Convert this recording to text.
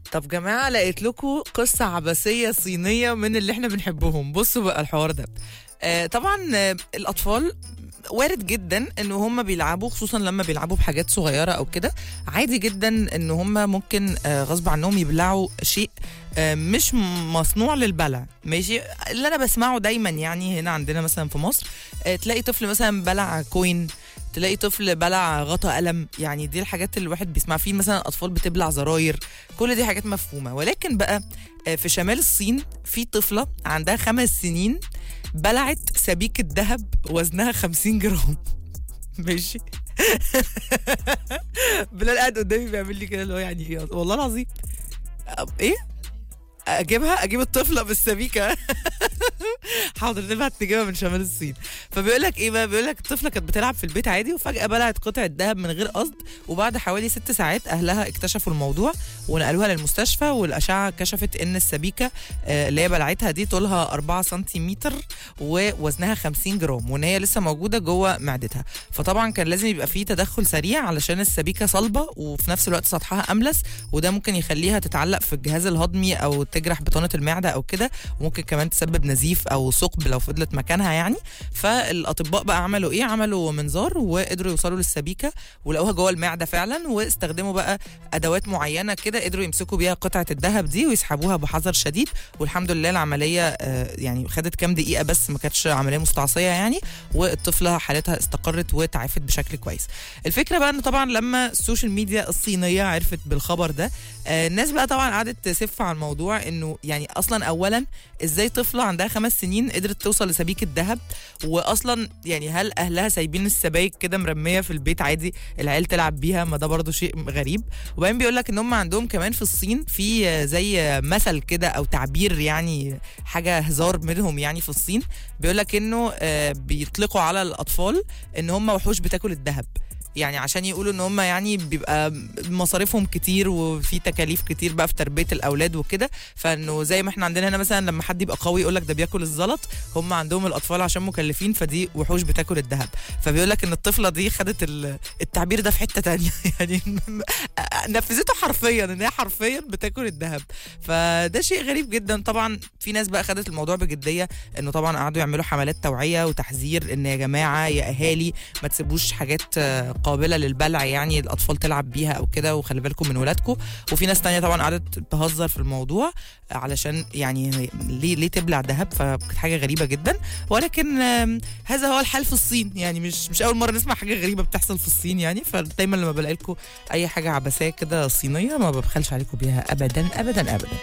طب جماعة لقيت لكم قصة عبثية صينية من اللي احنا بنحبهم بصوا بقى الحوار ده آه طبعا آه الأطفال وارد جدا ان هم بيلعبوا خصوصا لما بيلعبوا بحاجات صغيره او كده عادي جدا ان هم ممكن آه غصب عنهم يبلعوا شيء آه مش مصنوع للبلع ماشي اللي انا بسمعه دايما يعني هنا عندنا مثلا في مصر آه تلاقي طفل مثلا بلع كوين تلاقي طفل بلع غطا قلم يعني دي الحاجات اللي الواحد بيسمع فيه مثلا اطفال بتبلع زراير كل دي حاجات مفهومه ولكن بقى آه، في شمال الصين في طفله عندها خمس سنين بلعت سبيكه ذهب وزنها 50 جرام ماشي بلال قاعد قدامي بيعمل لي كده اللي هو يعني ايه والله العظيم أب- ايه اجيبها اجيب الطفله بالسبيكه حاضر نبعت تجيبها من شمال الصين فبيقول لك ايه بقى بيقول لك الطفله كانت بتلعب في البيت عادي وفجاه بلعت قطعه ذهب من غير قصد وبعد حوالي ست ساعات اهلها اكتشفوا الموضوع ونقلوها للمستشفى والاشعه كشفت ان السبيكه آه، اللي هي بلعتها دي طولها 4 سنتيمتر ووزنها 50 جرام وان هي لسه موجوده جوه معدتها فطبعا كان لازم يبقى فيه تدخل سريع علشان السبيكه صلبه وفي نفس الوقت سطحها املس وده ممكن يخليها تتعلق في الجهاز الهضمي او تجرح بطانه المعده او كده وممكن كمان تسبب نزيف او ثقب لو فضلت مكانها يعني فالاطباء بقى عملوا ايه عملوا منظار وقدروا يوصلوا للسبيكه ولقوها جوه المعده فعلا واستخدموا بقى ادوات معينه كده قدروا يمسكوا بيها قطعه الذهب دي ويسحبوها بحذر شديد والحمد لله العمليه آه، يعني خدت كام دقيقه بس ما كانتش عمليه مستعصيه يعني والطفله حالتها استقرت وتعافت بشكل كويس الفكره بقى ان طبعا لما السوشيال ميديا الصينيه عرفت بالخبر ده آه، الناس بقى طبعا قعدت تسف على الموضوع انه يعني اصلا اولا ازاي طفله عندها خمس سنين قدرت توصل لسبيكه ذهب واصلا يعني هل اهلها سايبين السبايك كده مرميه في البيت عادي العيال تلعب بيها ما ده برضو شيء غريب وبعدين بيقول لك ان هم عندهم كمان في الصين في آه، زي آه، مثل كده او تعبير يعني حاجه هزار منهم يعني في الصين بيقول لك انه آه، بيطلقوا على الاطفال ان هم وحوش بتاكل الذهب يعني عشان يقولوا ان هم يعني بيبقى مصاريفهم كتير وفي تكاليف كتير بقى في تربيه الاولاد وكده فانه زي ما احنا عندنا هنا مثلا لما حد يبقى قوي يقول لك ده بياكل الزلط هم عندهم الاطفال عشان مكلفين فدي وحوش بتاكل الذهب فبيقول لك ان الطفله دي خدت ال- التعبير ده في حته تانية يعني نفذته حرفيا ان هي حرفيا بتاكل الذهب فده شيء غريب جدا طبعا في ناس بقى خدت الموضوع بجديه انه طبعا قعدوا يعملوا حملات توعيه وتحذير ان يا جماعه يا اهالي ما تسيبوش حاجات آه، قابله للبلع يعني الاطفال تلعب بيها او كده وخلي بالكم من ولادكم وفي ناس تانية طبعا قعدت تهزر في الموضوع علشان يعني ليه ليه تبلع ذهب فكانت حاجه غريبه جدا ولكن آم، هذا هو الحال في الصين يعني مش مش اول مره نسمع حاجه غريبه بتحصل في الصين يعني فدايما لما بلاقي لكم اي حاجه عبثيه كده صينيه ما ببخلش عليكم بيها ابدا ابدا ابدا